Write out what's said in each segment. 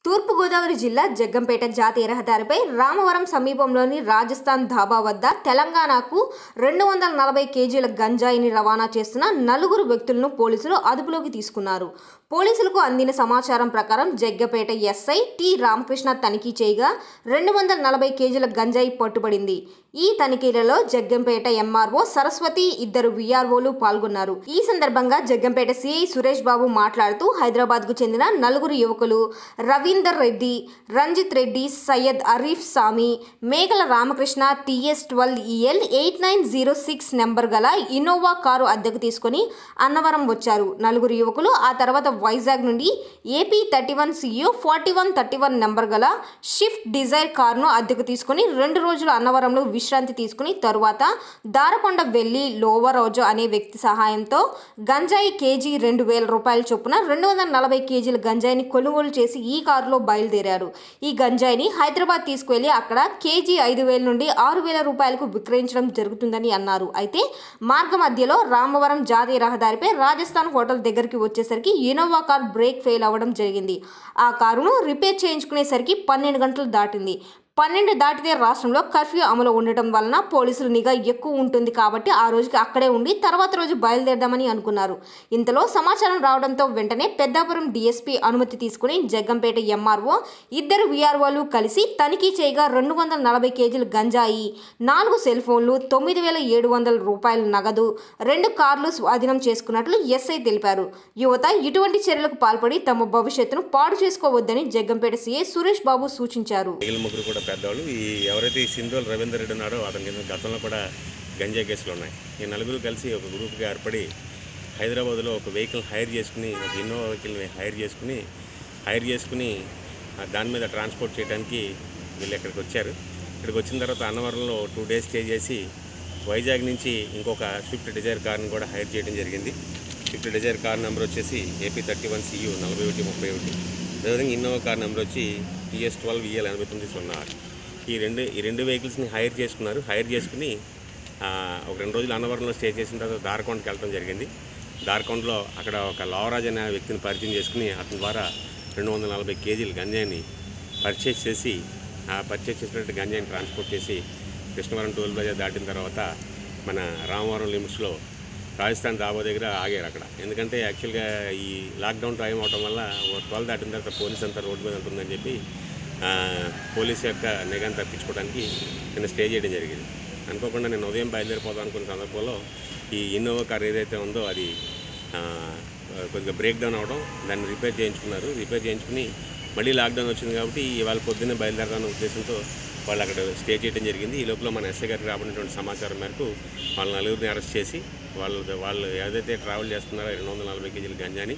తూర్పుగోదావరి జిల్లా జగ్గంపేట జాతీయ రహదారిపై రామవరం సమీపంలోని రాజస్థాన్ ధాబా వద్ద తెలంగాణకు రెండు వందల నలభై కేజీల గంజాయిని రవాణా చేస్తున్న నలుగురు వ్యక్తులను పోలీసులు అదుపులోకి తీసుకున్నారు పోలీసులకు అందిన సమాచారం ప్రకారం జగ్గపేట ఎస్ఐ టి రామకృష్ణ తనిఖీ చేయగా రెండు వందల నలభై కేజీల గంజాయి పట్టుబడింది ఈ తనిఖీలలో జగ్గంపేట ఎంఆర్ఓ సరస్వతి ఇద్దరు విఆర్ఓలు పాల్గొన్నారు ఈ సందర్భంగా జగ్గంపేట సిఐ సురేష్ బాబు మాట్లాడుతూ హైదరాబాద్ కు చెందిన నలుగురు యువకులు Ravinder Reddy Ranjith Reddy Syed Arif Sami Meghala Ramakrishna TS twelve EL eight nine zero six number గల ఇన్నోవా కారు అద్దెకు తీసుకొని అన్నవరం వచ్చారు నలుగురు యువకులు ఆ తర్వాత వైజాగ్ నుండి AP thirty one CU forty one thirty one number గల షిఫ్ట్ డిజైర్ కారును అద్దెకు తీసుకుని రెండు రోజులు అన్నవరంలో విశ్రాంతి తీసుకుని తరువాత దారకొండ వెళ్లి లోవరోజు అనే వ్యక్తి సహాయంతో గంజాయి కేజీ రెండు వేల రూపాయల చొప్పున రెండు వందల నలభై కేజీల గంజాయిని కొనుగోలు చేసి ఈ కారులో బయలుదేరారు ఈ గంజాయిని హైదరాబాద్ తీసుకువెళ్లి అక్కడ కేజీ ఐదు వేల నుండి ఆరు వేల రూపాయలకు విక్రయించడం జరుగుతుందని అన్నారు అయితే మార్గ మధ్యలో రామవరం జాతీయ రహదారిపై రాజస్థాన్ హోటల్ దగ్గరికి వచ్చేసరికి ఇనోవా కార్ బ్రేక్ ఫెయిల్ అవ్వడం జరిగింది ఆ కారును రిపేర్ చేయించుకునేసరికి పన్నెండు గంటలు దాటింది పన్నెండు దాటితే రాష్ట్రంలో కర్ఫ్యూ అమలు ఉండటం వలన పోలీసుల నిఘా ఎక్కువ ఉంటుంది కాబట్టి ఆ రోజుకి అక్కడే ఉండి తర్వాత రోజు బయలుదేరదామని అనుకున్నారు ఇంతలో సమాచారం రావడంతో వెంటనే పెద్దాపురం డీఎస్పీ అనుమతి తీసుకుని జగ్గంపేట ఎంఆర్ఓ ఇద్దరు వీఆర్ఓలు కలిసి తనిఖీ చేయగా రెండు వందల నలభై కేజీల గంజాయి నాలుగు సెల్ ఫోన్లు తొమ్మిది వేల ఏడు వందల రూపాయల నగదు రెండు కార్లు స్వాధీనం చేసుకున్నట్లు ఎస్ఐ తెలిపారు యువత ఇటువంటి చర్యలకు పాల్పడి తమ భవిష్యత్తును పాడు చేసుకోవద్దని జగ్గంపేట సీఐ సురేష్ బాబు సూచించారు మిగిలిన ముగ్గురు కూడా పెద్దవాళ్ళు ఈ ఎవరైతే ఈ సింధుల్ రవీందర్ రెడ్డి ఉన్నాడో అతని కింద గతంలో కూడా గంజా కేసులు ఉన్నాయి ఈ నలుగురు కలిసి ఒక గ్రూప్గా ఏర్పడి హైదరాబాద్లో ఒక వెహికల్ హైర్ చేసుకుని ఒక ఇన్నోవా వెహికల్ని హైర్ చేసుకుని హైర్ చేసుకుని ఆ, దాని మీద ట్రాన్స్పోర్ట్ చేయడానికి వీళ్ళు ఇక్కడికి వచ్చారు ఇక్కడికి వచ్చిన తర్వాత అన్నవరంలో టూ డేస్ స్టే చేసి వైజాగ్ నుంచి ఇంకొక స్విఫ్ట్ డిజైర్ కార్ని కూడా హైర్ చేయడం జరిగింది స్విఫ్ట్ డిజైర్ కార్ నెంబర్ వచ్చేసి ఏపీ థర్టీ వన్ సియు నలభై ఒకటి ముప్పై ఒకటి అదేవిధంగా ఇన్నోవా కార్ నెంబర్ వచ్చి టీఎస్ ట్వెల్వ్ ఈఎల్ ఎనభై తొమ్మిది సున్నా ఆరు ఈ రెండు ఈ రెండు వెహికల్స్ని హైర్ చేసుకున్నారు హైర్ చేసుకుని ఆ, ఒక రెండు రోజులు అన్నవరంలో స్టే చేసిన తర్వాత దారకొండకి వెళ్ళడం జరిగింది దారకొండలో అక్కడ ఒక లావరాజ్ అనే వ్యక్తిని పరిచయం చేసుకుని అతని ద్వారా రెండు వందల నలభై కేజీలు గంజాయిని పర్చేస్ చేసి ఆ పర్చేస్ చేసినట్టు గంజాయిని ట్రాన్స్పోర్ట్ చేసి కృష్ణవరం టోల్ బజార్ దాటిన తర్వాత మన రామవరం లిమిట్స్లో రాజస్థాన్ డాబా దగ్గర ఆగారు అక్కడ ఎందుకంటే యాక్చువల్గా ఈ లాక్డౌన్ టైం అవడం వల్ల ట్వెల్వ్ దాటిన తర్వాత పోలీస్ అంతా రోడ్డు మీద ఉంటుందని చెప్పి ఆ, పోలీస్ యొక్క నిఘాను తప్పించుకోవడానికి నేను స్టే చేయడం జరిగింది అనుకోకుండా నేను ఉదయం బయలుదేరిపోదాం అనుకున్న సందర్భంలో ఈ ఇన్నోవా కార్ ఏదైతే ఉందో అది ఆ, కొద్దిగా బ్రేక్ డౌన్ అవడం దాన్ని రిపేర్ చేయించుకున్నారు రిపేర్ చేయించుకుని మళ్ళీ లాక్డౌన్ వచ్చింది కాబట్టి ఇవాళ పొద్దున్నే బయలుదేరదామన్న ఉద్దేశంతో వాళ్ళు అక్కడ స్టే చేయడం జరిగింది ఈ లోపల మన ఎస్ఐ గారికి రాబడినటువంటి సమాచారం మేరకు వాళ్ళ నలుగురిని అరెస్ట్ చేసి వాళ్ళు వాళ్ళు ఏదైతే ట్రావెల్ చేస్తున్నారో రెండు వందల నలభై కేజీల గంజాని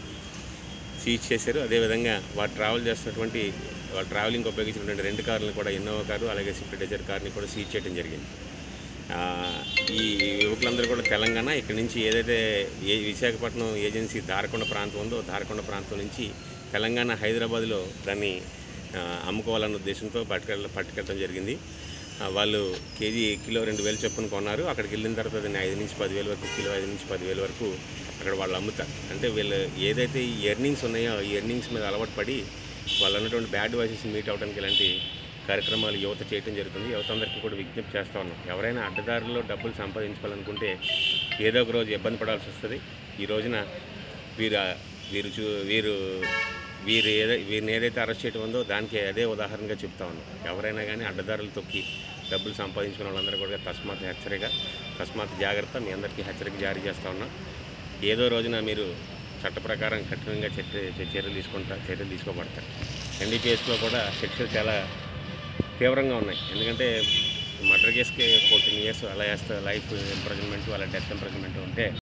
సీజ్ చేశారు అదేవిధంగా వారు ట్రావెల్ చేస్తున్నటువంటి వాళ్ళు ట్రావెలింగ్ ఉపయోగించినటువంటి రెండు కార్లను కూడా ఇన్నోవా కారు అలాగే స్విఫ్ట్ డిజైర్ కార్ని కూడా సీజ్ చేయడం జరిగింది ఆ, ఈ యువకులందరూ కూడా తెలంగాణ ఇక్కడ నుంచి ఏదైతే ఏ విశాఖపట్నం ఏజెన్సీ దారకొండ ప్రాంతం ఉందో దారకొండ ప్రాంతం నుంచి తెలంగాణ హైదరాబాద్లో దాన్ని ఆ, అమ్ముకోవాలన్న ఉద్దేశంతో పట్టుకెళ్ళ పట్టుకెళ్ళడం జరిగింది ఆ, వాళ్ళు కేజీ కిలో రెండు వేలు చొప్పున కొన్నారు అక్కడికి వెళ్ళిన తర్వాత దాన్ని ఐదు నుంచి పదివేల వరకు కిలో ఐదు నుంచి పదివేల వరకు అక్కడ వాళ్ళు అమ్ముతారు అంటే వీళ్ళు ఏదైతే ఈ ఎర్నింగ్స్ ఉన్నాయో ఈ ఎర్నింగ్స్ మీద అలవాటు పడి వాళ్ళు అన్నటువంటి బ్యాడ్ వాయిసెస్ మీట్ అవడానికి ఇలాంటి కార్యక్రమాలు యువత చేయడం జరుగుతుంది యువత అందరికీ కూడా విజ్ఞప్తి చేస్తూ ఉన్నాం ఎవరైనా అడ్డదారుల్లో డబ్బులు సంపాదించుకోవాలనుకుంటే ఏదో ఒక రోజు ఇబ్బంది పడాల్సి వస్తుంది ఈ రోజున వీరు వీరు చూ వీరు వీరు ఏదై వీరిని ఏదైతే అరెస్ట్ చేయడం ఉందో దానికి అదే ఉదాహరణగా చెప్తా ఉన్నాం ఎవరైనా కానీ అడ్డదారులు తొక్కి డబ్బులు సంపాదించుకున్న వాళ్ళందరూ కూడా తస్మాత్ హెచ్చరిక తస్మాత్ జాగ్రత్త మీ అందరికీ హెచ్చరిక జారీ చేస్తూ ఉన్నాం ఏదో రోజున మీరు చట్ట ప్రకారం కఠినంగా చర్య చర్యలు తీసుకుంటారు చర్యలు తీసుకోబడతారు ఎన్డీపీఎస్లో కూడా శిక్షలు చాలా తీవ్రంగా ఉన్నాయి ఎందుకంటే మర్డర్ కేసుకి ఫోర్టీన్ ఇయర్స్ అలా వేస్తే లైఫ్ ఇంప్రజన్మెంట్ అలా డెత్ ఇంప్రజన్మెంట్ ఉంటే